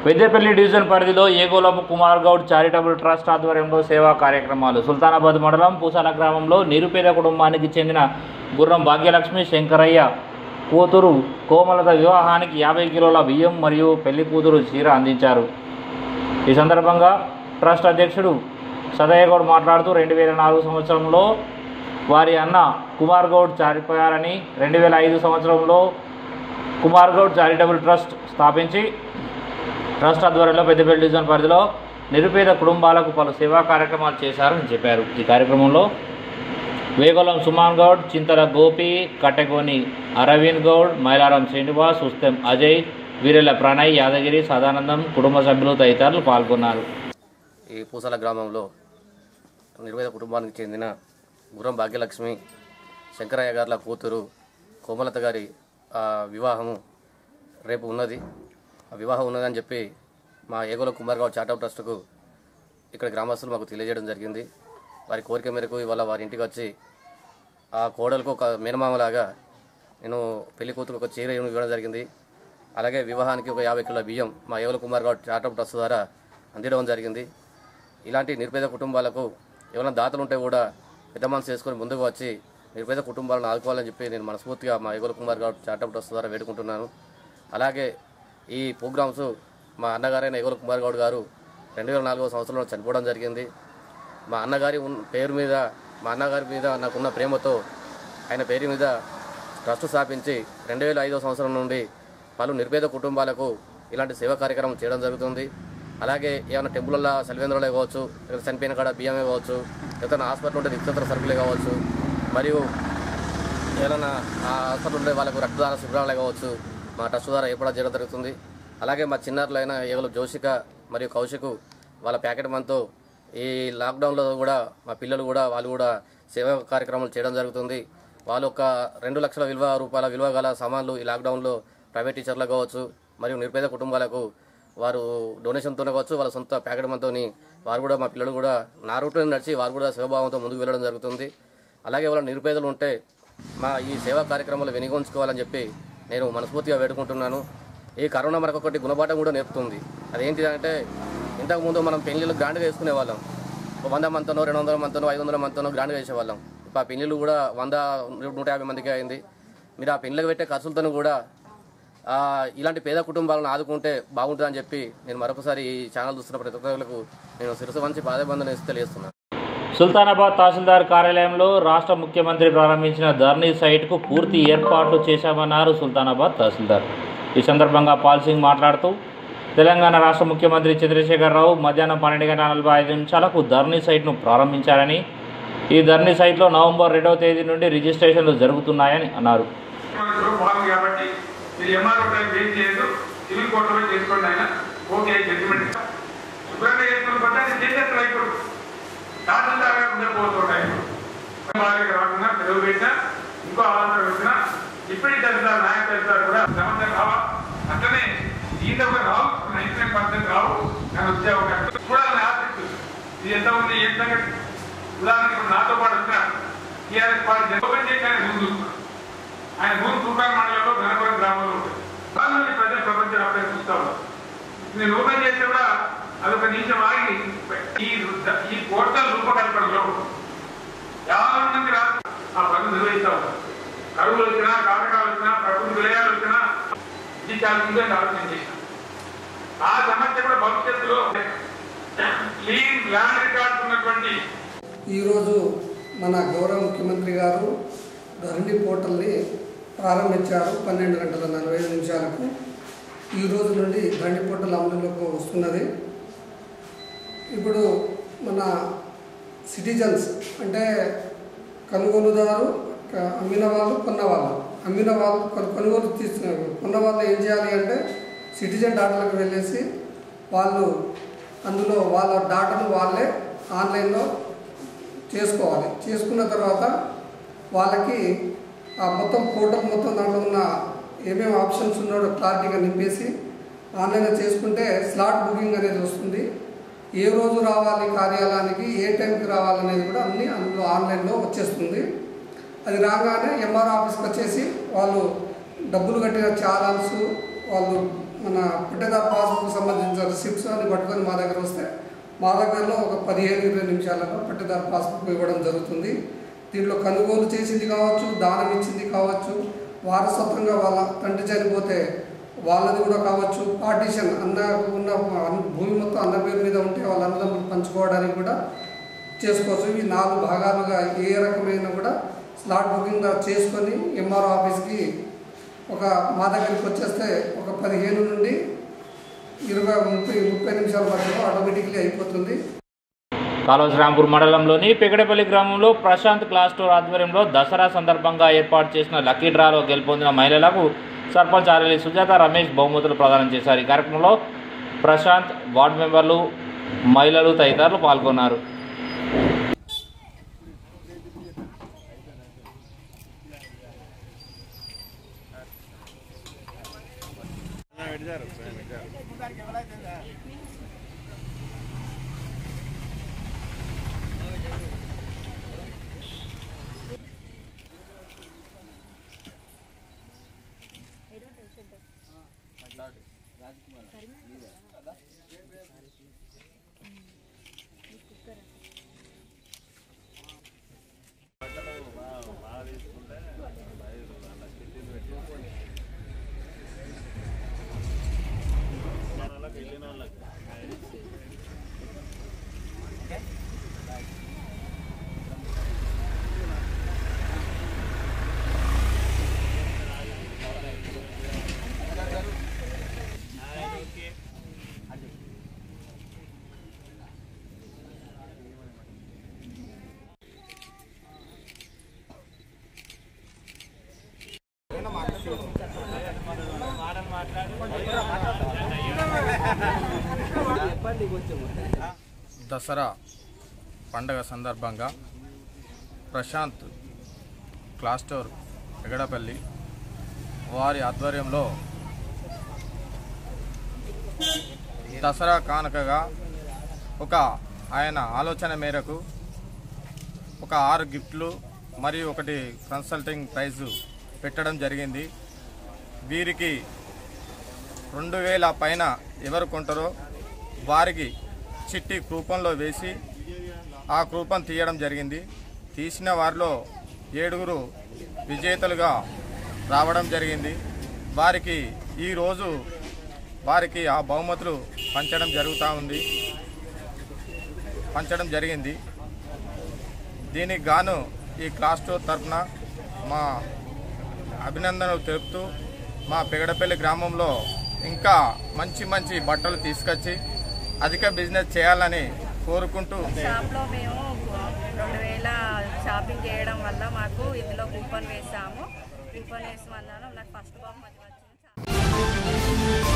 Peddapalli division పరిధిలో Egolapu Kumar Goud charitable trust ఆధ్వర్యంలో సేవా కార్యక్రమాలు సుల్తానాబాద్ మండలం పూసాల గ్రామంలో నిరుపేద కుటుంబానికి చెందిన గుర్రం భాగ్యలక్ష్మి శంకరయ్య కూతురు కోమలత వివాహానికి యాభై కిలోల బియ్యం మరియు పెళ్లి కూతురు చీర అందించారు ఈ సందర్భంగా ట్రస్ట్ అధ్యక్షుడు సదయ్య గౌడ్ మాట్లాడుతూ రెండు వేల నాలుగు సంవత్సరంలో వారి అన్న కుమార్ గౌడ్ చారిపోయారని రెండు వేల ఐదు సంవత్సరంలో కుమార్ గౌడ్ చారిటబుల్ ట్రస్ట్ స్థాపించి ట్రస్ట్ ఆధ్వర్యంలో పెద్దపల్లి డివిజన్ పరిధిలో నిరుపేద కుటుంబాలకు పలు సేవా కార్యక్రమాలు చేశారని చెప్పారు ఈ కార్యక్రమంలో వేగోళం సుమాన్ గౌడ్ చింతల గోపి కట్టెగోని అరవింద్ గౌడ్ మైలారం శ్రీనివాస్ ఉస్తెం అజయ్ వీరెల ప్రణయ్ యాదగిరి సదానందం కుటుంబ సభ్యులు తదితరులు పాల్గొన్నారు ఈ పూసల గ్రామంలో నిర్వేద కుటుంబానికి చెందిన గుర్రం భాగ్యలక్ష్మి శంకరయ్య గార్ల కూతురు కోమలత గారి ఆ, వివాహము రేపు ఉన్నది ఆ వివాహం ఉన్నదని చెప్పి మా ఏగోల కుమార్గావ్ చార్టప్ ట్రస్ట్కు ఇక్కడ గ్రామస్తులు మాకు తెలియజేయడం జరిగింది వారి కోరిక మేరకు ఇవాళ వారి ఇంటికి వచ్చి ఆ కోడలకు ఒక మేనమామలాగా నేను పెళ్లి కూతురు ఒక చీర ఇవ్వడం జరిగింది అలాగే వివాహానికి ఒక యాభై కిలోల బియ్యం మా ఏవల కుమార్ గౌడ్ చార్టప్ ట్రస్ట్ ద్వారా అందించడం జరిగింది ఇలాంటి నిరుపేద కుటుంబాలకు ఏమైనా దాతలు ఉంటే కూడా పెద్ద మనసు చేసుకొని ముందుకు వచ్చి నిరుపేద కుటుంబాలను ఆదుకోవాలని చెప్పి నేను మనస్ఫూర్తిగా మా ఏగోల కుమార్ గౌడ్ చార్టప్ ట్రస్ట్ ద్వారా వేడుకుంటున్నాను అలాగే ఈ ప్రోగ్రామ్స్ మా అన్నగారైన ఏగోల కుమార్ గౌడ్ గారు రెండు వేల నాలుగో సంవత్సరంలో చనిపోవడం జరిగింది మా అన్నగారి ఉన్- పేరు మీద మా అన్నగారి మీద నాకున్న ప్రేమతో ఆయన పేరు మీద ట్రస్ట్ స్థాపించి రెండు వేల ఐదో సంవత్సరం నుండి పలు నిరుపేద కుటుంబాలకు ఇలాంటి సేవా కార్యక్రమం చేయడం జరుగుతుంది అలాగే ఏమైనా టెంపుల్లో సెల్వేంద్రలే కావచ్చు లేదా చనిపోయిన కాడ బియ్యమే కావచ్చు ఏదైనా హాస్పిటల్ ఉంటే నిత్యతర సరుకులే కావచ్చు మరియు ఏదైనా ఆ హాస్పిటల్ ఉండే వాళ్ళకు రక్తదాన శిబిరాలే కావచ్చు మా ట్రస్ట్ ద్వారా ఏర్పాటు చేయడం జరుగుతుంది అలాగే మా చిన్నారులైన ఏవలు జోషిక మరియు కౌశికు వాళ్ళ ప్యాకెట్ మనతో ఈ లాక్డౌన్లో కూడా మా పిల్లలు కూడా వాళ్ళు కూడా సేవా కార్యక్రమాలు చేయడం జరుగుతుంది వాళ్ళు ఒక రెండు లక్షల విలువ రూపాయల విలువ గల సామాన్లు ఈ లాక్డౌన్లో ప్రైవేట్ టీచర్లకు కావచ్చు మరియు నిరుపేద కుటుంబాలకు వారు డొనేషన్తోనే కావచ్చు వాళ్ళ సొంత ప్యాకెట్ మనతోని వారు కూడా మా పిల్లలు కూడా నా రూట్లో నడిచి వారు కూడా శివభావంతో ముందుకు వెళ్ళడం జరుగుతుంది అలాగే వాళ్ళ నిరుపేదలు ఉంటే మా ఈ సేవా కార్యక్రమాలు వినియోగించుకోవాలని చెప్పి నేను మనస్ఫూర్తిగా వేడుకుంటున్నాను ఈ కరోనా మనకు ఒకటి గుణపాఠం కూడా నేర్పుతుంది అదేంటిదంటే ఇంతకుముందు మనం పెళ్లిళ్ళు గ్రాండ్గా వేసుకునే వాళ్ళం ఒక వంద మంతనో రెండు వందల మంతనో ఐదు వందల మంతనో గ్రాండ్గా వేసేవాళ్ళం ఇప్పుడు ఆ పెళ్లిళ్ళు కూడా వంద నూట యాభై మందికి అయింది మీరు ఆ పెళ్లికి పెట్టే ఖర్చులతో కూడా ఆ, ఇలాంటి పేద కుటుంబాలను ఆదుకుంటే బాగుంటుందని చెప్పి నేను మరొకసారి ఈ ఛానల్ చూస్తున్న ప్రతి ఒక్కరికి నేను శిరస వంచి పాదబంధన వేసి తెలియజేస్తున్నాను సుల్తానాబాద్ తహసీల్దార్ కార్యాలయంలో రాష్ట్ర ముఖ్యమంత్రి ప్రారంభించిన ధర్నీ సైట్కు పూర్తి ఏర్పాట్లు చేశామన్నారు సుల్తానాబాద్ తహసీల్దార్ ఈ సందర్భంగా పాల్సింగ్ మాట్లాడుతూ తెలంగాణ రాష్ట్ర ముఖ్యమంత్రి చంద్రశేఖరరావు మధ్యాహ్నం పన్నెండు గంటల నలభై ఐదు నిమిషాలకు ధర్నీ సైట్ను ప్రారంభించారని ఈ ధర్నీ సైట్లో నవంబర్ రెండవ తేదీ నుండి రిజిస్ట్రేషన్లు జరుగుతున్నాయని అన్నారు లో బాగుంది కాబట్టి మీరు ఎంఆర్ఓ టైం వెయిట్ చేయదు సివిల్ కోర్టులో పోయి చేసుకోండి ఆయన ఓకే జడ్జిమెంట్ శుభ్రంగా చేసుకుని పోతే అది చేసేస్తారు ఇప్పుడు తహసీల్దార్ గారు ఉండే పోతుంటాయి బాగా రాకుండా పెరుగు పెట్టినా ఇంకో ఆలోచన పెట్టినా ఇప్పుడు తహసీల్దార్ నాయక తహసీల్దార్ కూడా సమస్య రావా అట్లనే దీంట్లో కూడా రావు నైన్టీ నైన్ పర్సెంట్ రావు కానీ వచ్చే అవకాశం చూడాలని ఆసక్తి ఇది ఎంత ఉంది ఏం సంగతి ఉదాహరణకి ఇప్పుడు నాతో పాటు వచ్చిన టీఆర్ఎస్ పార్టీ ఓపెన్ చేసి ఆయన ముందు చూస్తున్నారు. ఆయన భూమి తూకాల మండలంలో గణపురం గ్రామంలో ఉంటుంది వాళ్ళని ప్రజలు ప్రపంచ వ్యాప్తంగా చూస్తా ఉన్నారు నేను ఓపెన్ చేస్తే కూడా అదొక నిమిషం ఆగి ఈ ఈ పోర్టల్ రూపకల్పనలో చాలా మంది రాదు ఆ పనులు నిర్వహిస్తా ఉన్నారు కరువులు వచ్చినా కాటకాలు వచ్చినా ప్రకృతి విలయాలు వచ్చినా ఇది చాలా ముందే ఆలోచన చేశాం ఆ సమస్య కూడా భవిష్యత్తులో క్లీన్ ల్యాండ్ రికార్డ్స్ ఉన్నటువంటి ఈరోజు మన గౌరవ ముఖ్యమంత్రి గారు ధరణి పోర్టల్ని ప్రారంభించారు పన్నెండు గంటల నలభై ఐదు నిమిషాలకు ఈ రోజు నుండి ధరణి పోర్టల్ అమలులోకి వస్తున్నది ఇప్పుడు మన సిటిజన్స్ అంటే కొనుగోలుదారు క- అమ్మిన వాళ్ళు కొన్న వాళ్ళు అమ్మిన వాళ్ళు కొను- కొనుగోలు తీసుకున్నారు కొన్న వాళ్ళు ఏం చేయాలి అంటే సిటిజన్ డాటాలకు వెళ్ళేసి వాళ్ళు అందులో వాళ్ళ డాటాను వాళ్ళే ఆన్లైన్లో చేసుకోవాలి చేసుకున్న తర్వాత వాళ్ళకి ఆ మొత్తం పోర్టల్ మొత్తం దాంట్లో ఉన్న ఏమేమి ఆప్షన్స్ ఉన్నాడో క్లారిటీగా నింపేసి ఆన్లైన్లో చేసుకుంటే స్లాట్ బుకింగ్ అనేది వస్తుంది ఏ రోజు రావాలి కార్యాలయానికి ఏ టైంకి రావాలనేది కూడా అన్నీ అందులో ఆన్లైన్లో వచ్చేస్తుంది అది రాగానే ఎంఆర్ ఆఫీస్కి వచ్చేసి వాళ్ళు డబ్బులు కట్టిన చాలాన్స్ వాళ్ళు మన పట్టేదారు పాస్బుక్ సంబంధించిన రిసిప్ట్స్ అని పట్టుకొని మా దగ్గర వస్తే మా దగ్గరలో ఒక పదిహేను ఇరవై నిమిషాలలో పట్టేదారు పాస్బుక్ ఇవ్వడం జరుగుతుంది దీంట్లో కొనుగోలు చేసింది కావచ్చు దానం ఇచ్చింది కావచ్చు వారసత్వంగా వాళ్ళ తండ్రి చనిపోతే వాళ్ళది కూడా కావచ్చు పార్టీషన్ అన్న ఉన్న అన్న- భూమి మొత్తం అన్న పేరు మీద ఉంటే వాళ్ళ అన్నదమ్ములు పంచుకోవడానికి కూడా చేసుకోవచ్చు ఇవి నాలుగు భాగాలుగా ఏ రకమైన కూడా స్లాట్ బుకింగ్ చేసుకొని ఎంఆర్ఓ ఆఫీస్కి ఒక మా దగ్గరికి వచ్చేస్తే ఒక పదిహేను నుండి ఇరవై ముప్పై ముప్పై నిమిషాల మధ్యలో ఆటోమేటిక్లీ అయిపోతుంది కాళోశ్రాంపూర్ మండలంలోని పెగడపల్లి గ్రామంలో ప్రశాంత్ క్లాస్ స్టోర్ ఆధ్వర్యంలో దసరా సందర్భంగా ఏర్పాటు చేసిన లక్కీ డ్రాలో గెలుపొందిన మహిళలకు సర్పంచ్ ఆర్ఎల్ఈ సుజాత రమేష్ బహుమతులు ప్రదానం చేశారు ఈ కార్యక్రమంలో ప్రశాంత్ వార్డు మెంబర్లు మహిళలు తదితరులు పాల్గొన్నారు దసరా పండగ సందర్భంగా ప్రశాంత్ క్లాస్ స్టోర్ ఎగడపల్లి వారి ఆధ్వర్యంలో దసరా కానుకగా ఒక ఆయన ఆలోచన మేరకు ఒక ఆరు గిఫ్ట్లు మరియు ఒకటి కన్సల్టింగ్ ప్రైజు పెట్టడం జరిగింది వీరికి రెండు వేల పైన ఎవరు కొంటారో వారికి చిట్టి కూపంలో వేసి ఆ కూపం తీయడం జరిగింది తీసిన వారిలో ఏడుగురు విజేతలుగా రావడం జరిగింది వారికి ఈరోజు వారికి ఆ బహుమతులు పంచడం జరుగుతూ ఉంది పంచడం జరిగింది దీనికి గాను ఈ క్లాస్ స్టోర్ తరఫున మా అభినందనలు తెలుపుతూ మా పెగడపల్లి గ్రామంలో ఇంకా మంచి మంచి బట్టలు తీసుకొచ్చి అధిక బిజినెస్ చేయాలని కోరుకుంటూ షాప్లో మేము రెండు వేల షాపింగ్ చేయడం వల్ల మాకు ఇందులో కూపన్ వేసాము కూపన్ వేసి వల్ల నాకు ఫస్ట్ బహుమతి వచ్చింది